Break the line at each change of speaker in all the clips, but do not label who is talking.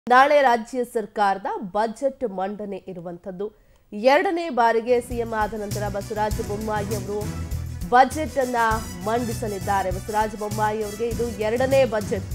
ನಾಳೆ ರಾಜ್ಯ ಸರ್ಕಾರದ ಬಜೆಟ್ ಮಂಡನೆ ಇರುವಂಥದ್ದು ಎರಡನೇ ಬಾರಿಗೆ ಸಿಎಂ ಆದ ನಂತರ ಬಸವರಾಜ ಬೊಮ್ಮಾಯಿ ಅವರು ಬಜೆಟ್ ಅನ್ನ ಮಂಡಿಸಲಿದ್ದಾರೆ ಬಸವರಾಜ ಬೊಮ್ಮಾಯಿ ಅವರಿಗೆ ಇದು ಎರಡನೇ ಬಜೆಟ್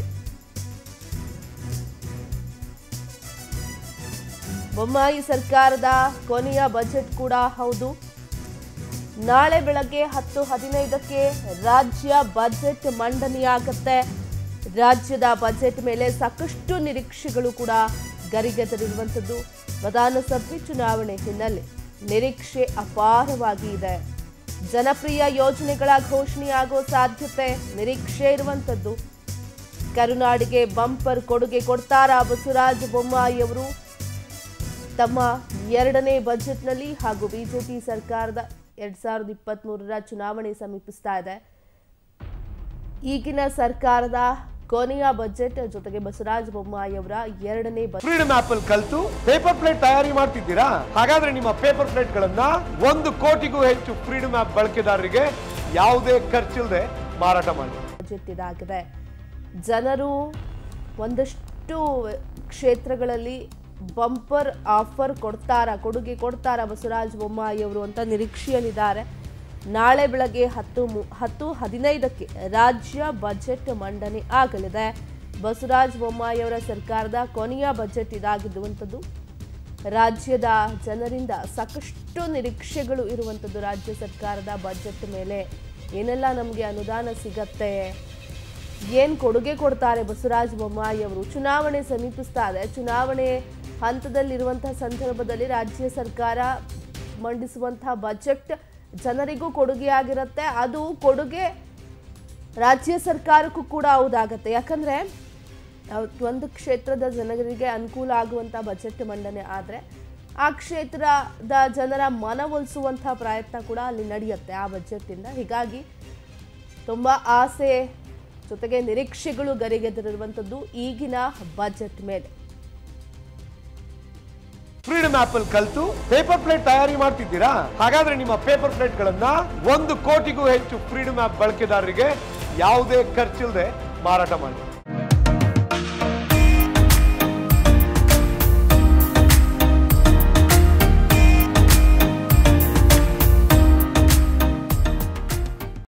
ಬೊಮ್ಮಾಯಿ ಸರ್ಕಾರದ ಕೊನೆಯ ಬಜೆಟ್ ಕೂಡ ಹೌದು ನಾಳೆ ಬೆಳಗ್ಗೆ ಹತ್ತು ಹದಿನೈದಕ್ಕೆ ರಾಜ್ಯ ಬಜೆಟ್ ಮಂಡನೆಯಾಗತ್ತೆ ರಾಜ್ಯದ ಬಜೆಟ್ ಮೇಲೆ ಸಾಕಷ್ಟು ನಿರೀಕ್ಷೆಗಳು ಕೂಡ ಗರಿಗೆದರಿರುವಂಥದ್ದು ವಿಧಾನಸಭೆ ಚುನಾವಣೆ ಹಿನ್ನೆಲೆ ನಿರೀಕ್ಷೆ ಅಪಾರವಾಗಿ ಇದೆ ಜನಪ್ರಿಯ ಯೋಜನೆಗಳ ಘೋಷಣೆಯಾಗೋ ಸಾಧ್ಯತೆ ನಿರೀಕ್ಷೆ ಇರುವಂಥದ್ದು ಕರುನಾಡಿಗೆ ಬಂಪರ್ ಕೊಡುಗೆ ಕೊಡ್ತಾರಾ ಬಸವರಾಜ ಬೊಮ್ಮಾಯಿ ಅವರು ತಮ್ಮ ಎರಡನೇ ಬಜೆಟ್ನಲ್ಲಿ ಹಾಗೂ ಬಿಜೆಪಿ ಸರ್ಕಾರದ ಎರಡ್ ಸಾವಿರದ ಇಪ್ಪತ್ತ್ಮೂರರ ಚುನಾವಣೆ ಸಮೀಪಿಸ್ತಾ ಇದೆ ಈಗಿನ ಸರ್ಕಾರದ ಕೊನೆಯ ಬಜೆಟ್ ಜೊತೆಗೆ ಬಸವರಾಜ ಬೊಮ್ಮಾಯಿ ಅವರ ಎರಡನೇ ಬಜೆಟ್
ಫ್ರೀಡಮ್ ಆಪ್ ಅಲ್ಲಿ ಕಲ್ತು ಪೇಪರ್ ಪ್ಲೇಟ್ ತಯಾರಿ ಮಾಡ್ತಿದ್ದೀರಾ ಹಾಗಾದ್ರೆ ನಿಮ್ಮ ಪೇಪರ್ ಪ್ಲೇಟ್ ಗಳನ್ನ ಒಂದು ಕೋಟಿಗೂ ಹೆಚ್ಚು ಫ್ರೀಡಮ್ ಆಪ್ ಬಳಕೆದಾರರಿಗೆ ಯಾವುದೇ ಖರ್ಚಿಲ್ಲದೆ ಮಾರಾಟ ಮಾಡಿ
ಬಜೆಟ್ ಇದಾಗಿದೆ ಜನರು ಒಂದಷ್ಟು ಕ್ಷೇತ್ರಗಳಲ್ಲಿ ಬಂಪರ್ ಆಫರ್ ಕೊಡ್ತಾರ ಕೊಡುಗೆ ಕೊಡ್ತಾರ ಬಸವರಾಜ ಬೊಮ್ಮಾಯಿ ಅವರು ಅಂತ ನಿರೀಕ್ಷೆಯಲ್ಲಿದ್ದಾರೆ ನಾಳೆ ಬೆಳಗ್ಗೆ ಹತ್ತು ಮು- ಹತ್ತು ಹದಿನೈದಕ್ಕೆ ರಾಜ್ಯ ಬಜೆಟ್ ಮಂಡನೆ ಆಗಲಿದೆ ಬಸವರಾಜ ಬೊಮ್ಮಾಯಿ ಅವರ ಸರ್ಕಾರದ ಕೊನೆಯ ಬಜೆಟ್ ಇದಾಗಿರುವಂಥದ್ದು ರಾಜ್ಯದ ಜನರಿಂದ ಸಾಕಷ್ಟು ನಿರೀಕ್ಷೆಗಳು ಇರುವಂಥದ್ದು ರಾಜ್ಯ ಸರ್ಕಾರದ ಬಜೆಟ್ ಮೇಲೆ ಏನೆಲ್ಲ ನಮಗೆ ಅನುದಾನ ಸಿಗತ್ತೆ ಏನು ಕೊಡುಗೆ ಕೊಡ್ತಾರೆ ಬಸವರಾಜ ಬೊಮ್ಮಾಯಿ ಅವರು ಚುನಾವಣೆ ಸಮೀಪಿಸ್ತಾ ಇದೆ ಚುನಾವಣೆ ಹಂತದಲ್ಲಿರುವಂತಹ ಸಂದರ್ಭದಲ್ಲಿ ರಾಜ್ಯ ಸರ್ಕಾರ ಮಂಡಿಸುವಂತಹ ಬಜೆಟ್ ಜನರಿಗೂ ಕೊಡುಗೆಯಾಗಿರುತ್ತೆ ಅದು ಕೊಡುಗೆ ರಾಜ್ಯ ಸರ್ಕಾರಕ್ಕೂ ಕೂಡ ಹೌದಾಗತ್ತೆ ಯಾಕಂದ್ರೆ ಅವ್- ಒಂದು ಕ್ಷೇತ್ರದ ಜನರಿಗೆ ಅನುಕೂಲ ಆಗುವಂಥ ಬಜೆಟ್ ಮಂಡನೆ ಆದರೆ ಆ ಕ್ಷೇತ್ರದ ಜನರ ಮನವೊಲಿಸುವಂಥ ಪ್ರಯತ್ನ ಕೂಡ ಅಲ್ಲಿ ನಡೆಯುತ್ತೆ ಆ ಬಜೆಟ್ಟಿಂದ ಹೀಗಾಗಿ ತುಂಬ ಆಸೆ ಜೊತೆಗೆ ನಿರೀಕ್ಷೆಗಳು ಗರಿಗೆದರಿರುವಂಥದ್ದು ಈಗಿನ ಬಜೆಟ್ ಮೇಲೆ
ಫ್ರೀಡಮ್ ಆಪ್ ಅಲ್ಲಿ ಕಲ್ತು ಪೇಪರ್ ಪ್ಲೇಟ್ ತಯಾರಿ ಮಾಡ್ತಿದ್ದೀರಾ ಹಾಗಾದ್ರೆ ನಿಮ್ಮ ಪೇಪರ್ ಪ್ಲೇಟ್ ಗಳನ್ನ ಒಂದು ಕೋಟಿಗೂ ಹೆಚ್ಚು ಫ್ರೀಡಮ್ ಆಪ್ ಬಳಕೆದಾರರಿಗೆ ಯಾವುದೇ ಖರ್ಚಿಲ್ಲದೆ ಮಾರಾಟ ಮಾಡಿ